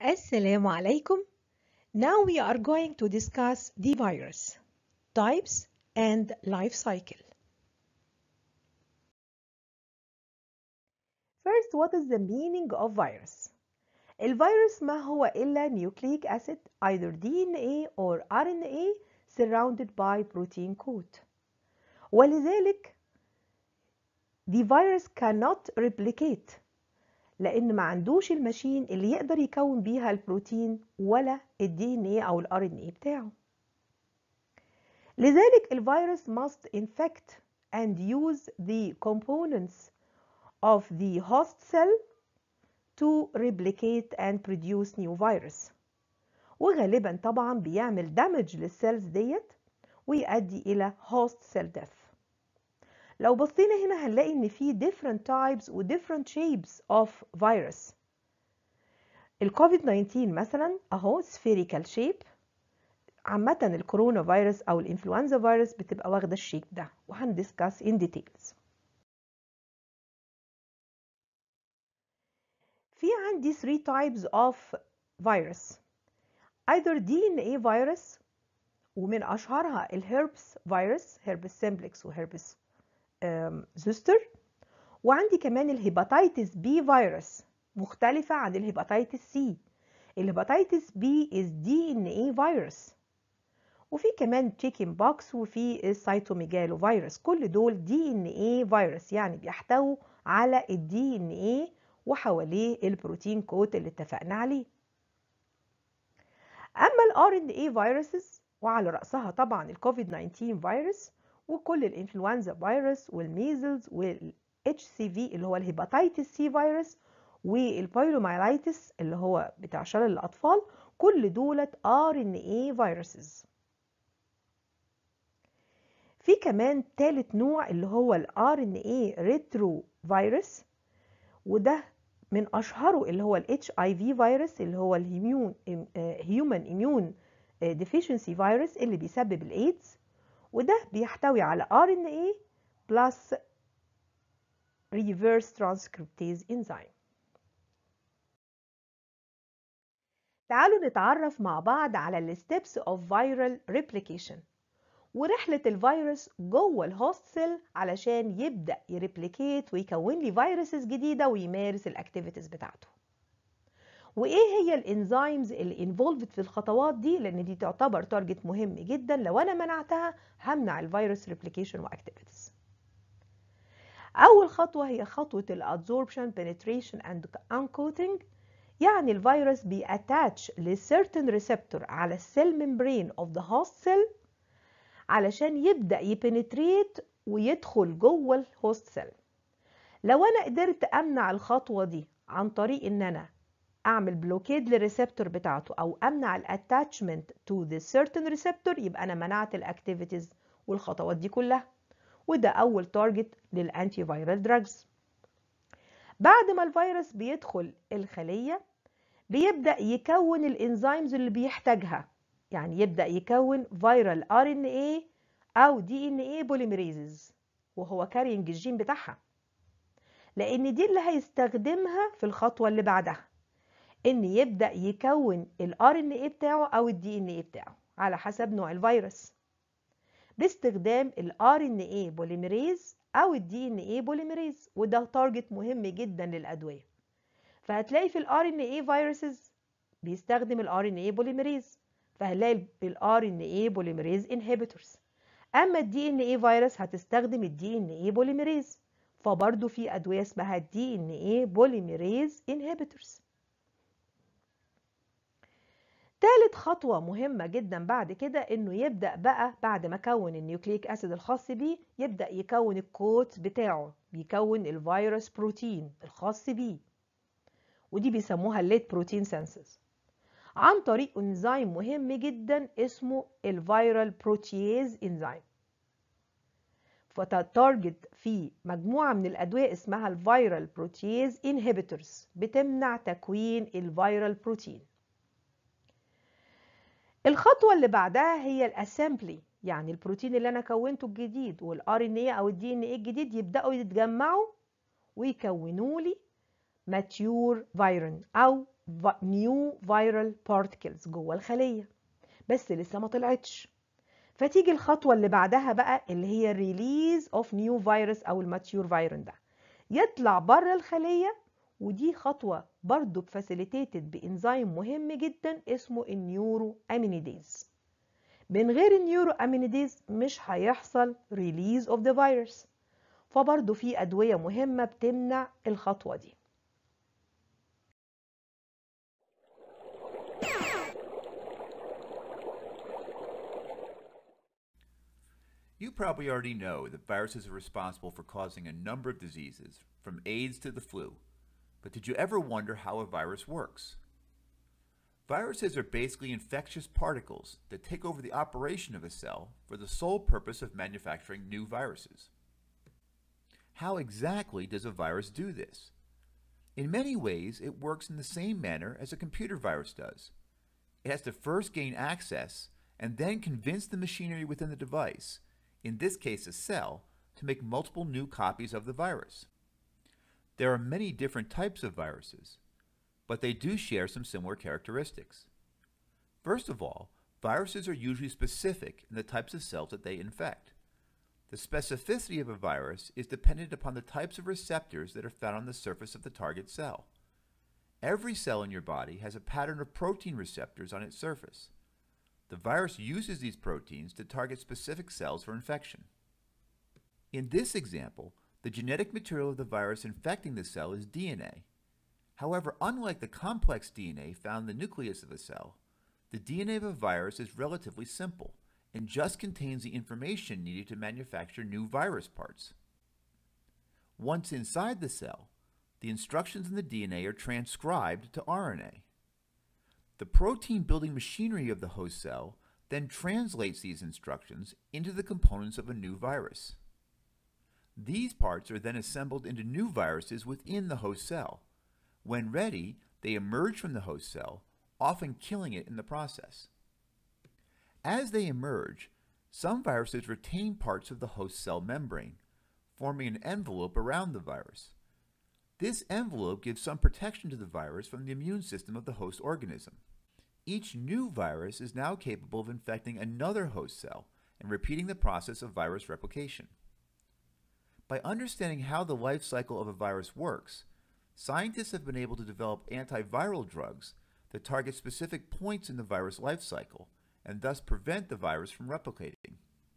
Assalamu alaikum. Now we are going to discuss the virus, types and life cycle. First, what is the meaning of virus? الفيروس ما هو إلا nucleic acid either DNA or RNA surrounded by protein coat. ولذلك the virus cannot replicate لان ما عندوش الماشين اللي يقدر يكون بيها البروتين ولا الدي ان ايه او الار ان ايه بتاعه لذلك الفيروس must infect and use the components of the host cell to replicate and produce new virus وغالبا طبعا بيعمل damage للسيلز ديت ويؤدي الى host cell death لو بصينا هنا هنلاقي ان في different types و different shapes of virus الكوفيد 19 مثلا اهو spherical shape عامة الكورونا فيروس او الانفلونزا فيروس بتبقى واخدة الشيب ده وهندسكاس in details في عندي 3 types of virus either DNA virus ومن اشهرها الهربس فيروس هربس سيمبلكس وهربس زوستر وعندي كمان الهيباتيتس بي فيروس مختلفة عن الهيباتيتس سي الهيباتيتس بي از دي ان اي فيروس وفي كمان تشيكن بوكس وفي السيتوميجالو فيروس كل دول دي ان اي فيروس يعني بيحتووا على الدي ان اي وحواليه البروتين كوت اللي اتفقنا عليه اما الار ان اي فيروسز وعلى راسها طبعا الكوفيد 19 فيروس وكل الانفلونزا فيروس والميزلز والاتش سي في اللي هو الهيباتيتس سي فيروس والبايلومايلايتس اللي هو بتاع شلل الاطفال كل دولت ار ان اي فيروسز في كمان تالت نوع اللي هو الار ان اي ريترو فيروس وده من اشهره اللي هو الاتش اي في فيروس اللي هو الهيميون هيومن اميون ديفيشنسي فيروس اللي بيسبب الايدز وده بيحتوي على RNA plus reverse transcriptase enzyme تعالوا نتعرف مع بعض على ال steps of viral replication ورحلة الفيروس جوه الهوست سيل علشان يبدأ يريبليكيت ويكون لي فيروسز جديدة ويمارس الاكتيفيتيز بتاعته وايه هي الانزيمز اللي انفولفد في الخطوات دي لان دي تعتبر تارجت مهم جدا لو انا منعتها همنع الفيروس ريبليكيشن واكتيفيتيز اول خطوه هي خطوه الادزوربشن بنتريشن اند انكوتنج يعني الفيروس بياتاتش لسيرتن ريسبتور على السيل ممبرين اوف ذا هوست سيل علشان يبدا يبنتريت ويدخل جوه الهوست سيل لو انا قدرت امنع الخطوه دي عن طريق ان انا اعمل بلوكيد للريسبتور بتاعته او امنع الاتاتشمنت تو ذا سيرتن ريسبتور يبقى انا منعت الاكتيفيتيز والخطوات دي كلها وده اول تارجت للانتي فيرال دراجز بعد ما الفيروس بيدخل الخليه بيبدا يكون الانزيمز اللي بيحتاجها يعني يبدا يكون فيرال ار ان اي او دي ان اي بوليميريزز وهو كارينج الجين بتاعها لان دي اللي هيستخدمها في الخطوه اللي بعدها ان يبدا يكون الار ان اي بتاعه او الدي ان اي بتاعه على حسب نوع الفيروس باستخدام الار ان اي بوليميريز او الدي ان اي بوليميريز وده تارجت مهم جدا للادويه فهتلاقي في الار ان اي فيروسز بيستخدم الار ان اي بوليميريز فهنلاقي الار ان اي بوليميريز انهبيتورز اما الدي ان اي فيروس هتستخدم الدي ان اي بوليميريز فبرضه في ادويه اسمها الدي ان اي بوليميريز انهبيتورز تالت خطوة مهمة جدا بعد كده انه يبدأ بقى بعد ما كون النيوكليك اسيد الخاص بيه يبدأ يكون الكوت بتاعه بيكون الفيروس بروتين الخاص بيه ودي بيسموها الليت بروتين سنسز عن طريق انزيم مهم جدا اسمه الفيرال بروتييز انزيم فتارجت في مجموعة من الأدوية اسمها الفيرال بروتييز انهبيتورز بتمنع تكوين الفيرال بروتين الخطوة اللي بعدها هي الاسامبلي يعني البروتين اللي انا كونته الجديد والار ان اي او الدي ان اي الجديد يبداوا يتجمعوا ويكونوا لي ماتيور فيرون او نيو فيرال بارتكلز جوه الخليه بس لسه ما طلعتش فتيجي الخطوه اللي بعدها بقى اللي هي ريليز اوف نيو فيروس او الماتيور فيرون ده يطلع بره الخليه ودي خطوه برضو بفاسيليتيتد بانزيم مهم جدا اسمه النيورو امينيديز من غير النيورو امينيديز مش هيحصل ريليز اوف ذا فيروس فبرضو في ادويه مهمه بتمنع الخطوه دي You probably already know that viruses are responsible for causing a number of diseases, from AIDS to the flu. But did you ever wonder how a virus works? Viruses are basically infectious particles that take over the operation of a cell for the sole purpose of manufacturing new viruses. How exactly does a virus do this? In many ways, it works in the same manner as a computer virus does. It has to first gain access and then convince the machinery within the device, in this case a cell, to make multiple new copies of the virus. There are many different types of viruses, but they do share some similar characteristics. First of all, viruses are usually specific in the types of cells that they infect. The specificity of a virus is dependent upon the types of receptors that are found on the surface of the target cell. Every cell in your body has a pattern of protein receptors on its surface. The virus uses these proteins to target specific cells for infection. In this example, the genetic material of the virus infecting the cell is DNA. However, unlike the complex DNA found in the nucleus of a cell, the DNA of a virus is relatively simple and just contains the information needed to manufacture new virus parts. Once inside the cell, the instructions in the DNA are transcribed to RNA. The protein building machinery of the host cell then translates these instructions into the components of a new virus. These parts are then assembled into new viruses within the host cell. When ready, they emerge from the host cell, often killing it in the process. As they emerge, some viruses retain parts of the host cell membrane, forming an envelope around the virus. This envelope gives some protection to the virus from the immune system of the host organism. Each new virus is now capable of infecting another host cell and repeating the process of virus replication. By understanding how the life cycle of a virus works, scientists have been able to develop antiviral drugs that target specific points in the virus life cycle and thus prevent the virus from replicating.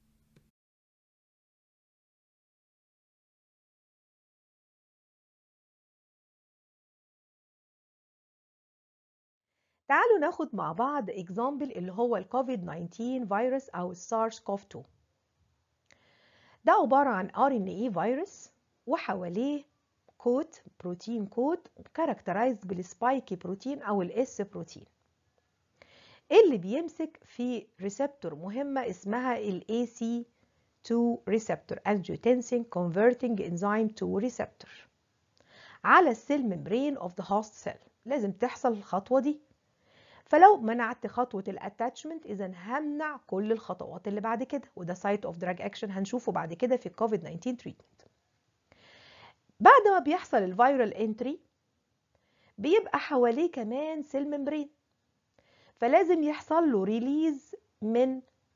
تعالوا ناخد مع بعض اكزامبل اللي هو الكوفيد 19 فيروس او السارس كوف 2 ده عبارة عن RNA فيروس وحواليه كوت بروتين كوت كاركترايزد بالسبايكي بروتين او الاس بروتين اللي بيمسك في ريسبتور مهمة اسمها ال AC2 receptor angiotensin converting enzyme 2 receptor على السيل ممبرين اوف ذا هوست سيل لازم تحصل الخطوة دي فلو منعت خطوة الاتاتشمنت اذا همنع كل الخطوات اللي بعد كده وده سايت اوف دراج اكشن هنشوفه بعد كده في الكوفيد 19 تريتمنت بعد ما بيحصل الفيرال انتري بيبقى حواليه كمان سيل ممبرين فلازم يحصل له ريليز من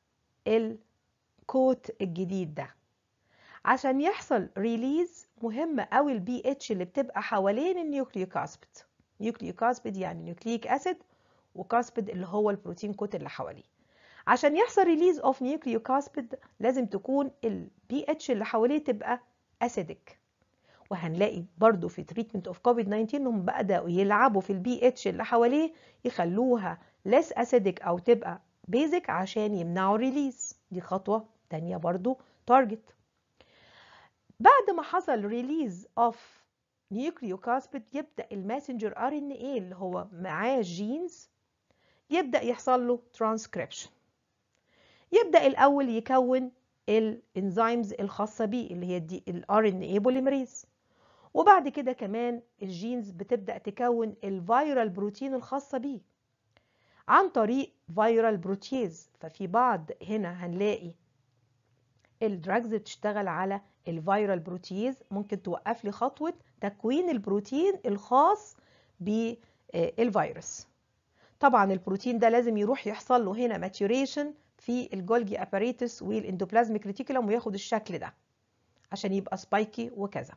الكوت الجديد ده عشان يحصل ريليز مهم قوي البي اتش اللي بتبقى حوالين النيوكليوك اسيد نيوكليوك اسيد يعني نيوكليك اسيد وكاسبيد اللي هو البروتين كوت اللي حواليه عشان يحصل ريليز اوف نيوكليوك اسيد لازم تكون البي اتش اللي حواليه تبقى اسيدك وهنلاقي برضو في تريتمنت اوف كوفيد 19 انهم بداوا يلعبوا في البي اتش اللي حواليه يخلوها less acidic او تبقى بيزك عشان يمنعوا ريليز دي خطوه تانية برضو تارجت بعد ما حصل ريليز اوف نيوكليوك اسيد يبدا الماسنجر ار ان اي اللي هو معاه جينز يبدا يحصل له ترانسكريبشن يبدا الاول يكون الانزيمز الخاصه بيه اللي هي دي الار ان اي بوليمريز وبعد كده كمان الجينز بتبدا تكون الفيرال بروتين الخاصه بيه عن طريق فيرال بروتيز ففي بعض هنا هنلاقي الدراجز بتشتغل على الفيرال بروتيز ممكن توقف لي خطوه تكوين البروتين الخاص الفيروس طبعا البروتين ده لازم يروح يحصل له هنا ماتيوريشن في الجولجي اباريتس والاندوبلازميك ريتيكولوم وياخد الشكل ده عشان يبقى سبايكي وكذا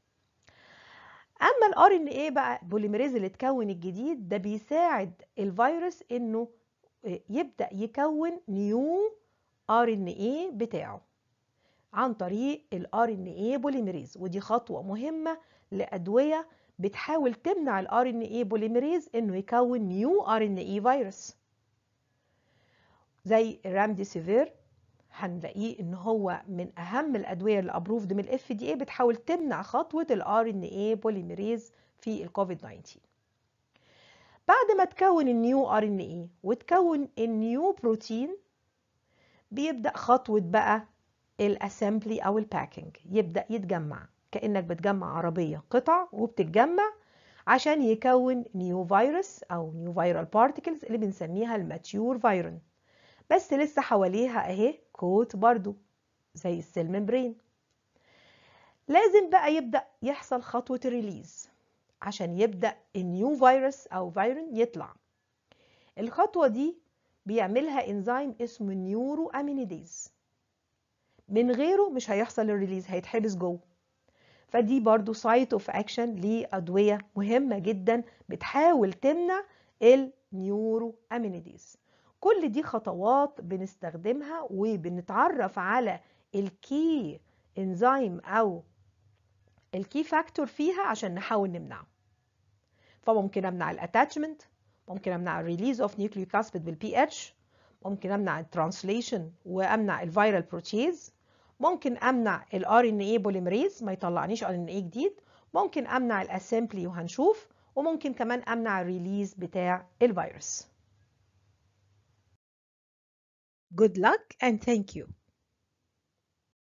اما الار ان ايه بقى بوليميريز اللي اتكون الجديد ده بيساعد الفيروس انه يبدا يكون نيو ار ان ايه بتاعه عن طريق الار ان ايه بوليميريز ودي خطوه مهمه لادويه بتحاول تمنع الار ان ايه بوليميريز انه يكون نيو ار ان ايه فيروس زي الرامديسيفير هنلاقيه ان هو من اهم الادويه اللي ابروفد من الاف دي اي بتحاول تمنع خطوه الار ان اي بوليميريز في الكوفيد 19 بعد ما تكون النيو ار ان اي وتكون النيو بروتين بيبدا خطوه بقى الاسمبلي او الباكينج يبدا يتجمع كانك بتجمع عربيه قطع وبتتجمع عشان يكون نيو فيروس او نيو فيرال بارتكلز اللي بنسميها الماتيور فيرون بس لسه حواليها اهي كوت برضو زي السيل ممبرين لازم بقى يبدأ يحصل خطوة الريليز عشان يبدأ النيو فيروس أو فيرون يطلع الخطوة دي بيعملها انزيم اسمه نيورو امينيديز من غيره مش هيحصل الريليز هيتحبس جوه فدي برضو سايت اوف اكشن لأدوية مهمة جدا بتحاول تمنع النيورو امينيديز كل دي خطوات بنستخدمها وبنتعرف على الكي انزيم او الكي فاكتور فيها عشان نحاول نمنعه فممكن امنع الاتاتشمنت ممكن امنع الريليز اوف نيوكليوكاسبيد بالبي اتش ممكن امنع الترانسليشن وامنع الفيرال بروتيز ممكن امنع الار ان اي بوليمريز ما يطلعنيش ار ان اي جديد ممكن امنع الاسمبلي وهنشوف وممكن كمان امنع الريليز بتاع الفيروس Good luck and thank you.